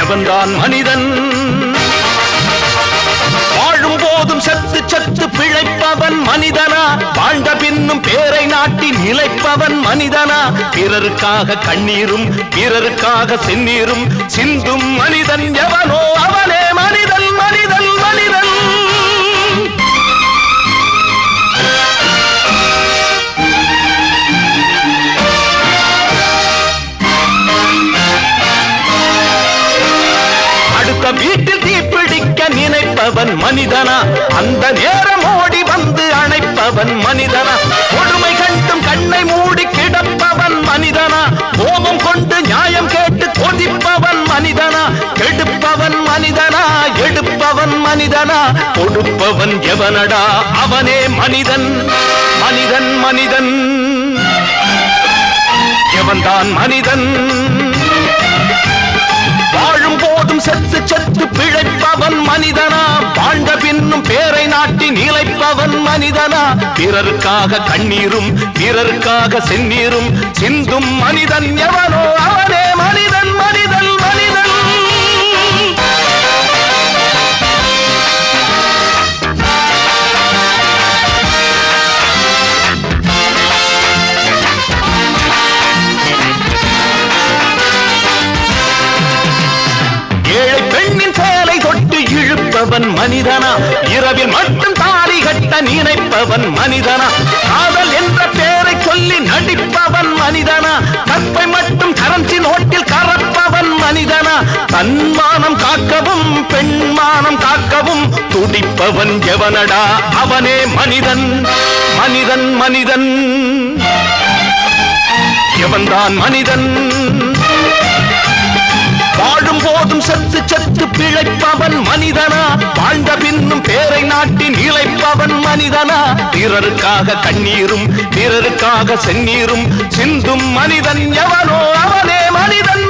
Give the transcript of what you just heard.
எவன்தான் மனிதன் வாழும் போதும் சத்து சத்து பிழைப்பவன் மனிதனா வாழ்ந்த பின்னும் பேரை நாட்டி நிலைப்பவன் மனிதனா பிறருக்காக கண்ணீரும் பிறருக்காக செந்நீரும் சிந்தும் மனிதன் எவனோ அவனே மனிதன் மனிதன் மனிதன் அடுத்த வீட்டில் தீப்பிடிக்க நினைப்பவன் மனிதனா அந்த நேரம் ஓடி வந்து அணைப்பவன் மனிதனா கொடுமை கண்டும் கண்ணை மூடி கிடப்பவன் மனிதனா கோபம் கொண்டு நியாயம் கேட்டு கொதிப்பவன் மனிதனா கெடுப்பவன் மனிதனா எடுப்பவன் மனிதனா கொடுப்பவன் எவனடா அவனே மனிதன் மனிதன் மனிதன் எவன்தான் மனிதன் வாழும் போதும் செத்து செத்து பிழைப்பவன் மனிதனா வாழ்ந்த பின்னும் பேரை நாட்டி நிலைப்பவன் மனிதனா பிறருக்காக கண்ணீரும் பிறருக்காக செந்நீரும் சிந்தும் மனிதன் எவனோ அவனே மனிதன் மனிதன் மனிதன் ஏழை பெண்ணின் சேலை தொட்டு இழுப்பவன் மனிதனா இரவில் மட்டும் தாலி கட்ட நினைப்பவன் மனிதனா காதல் என்ற பெயரை சொல்லி நடிப்பவன் மனிதனா கற்பை மட்டும் கரன்சி நோட்டில் கறப்பவன் மனிதனா தன்மானம் காக்கவும் பெண்மானம் காக்கவும் துடிப்பவன் எவனடா அவனே மனிதன் மனிதன் மனிதன் எவன்தான் மனிதன் வாழும் போதும் செத்து செத்து பிழைப்பவன் மனிதனா வாழ்ந்த பின்னும் பேரை நாட்டி நிலைப்பவன் மனிதனா பிறருக்காக கண்ணீரும் பிறருக்காக செந்நீரும் சிந்தும் மனிதன் எவனோ அவனே மனிதன்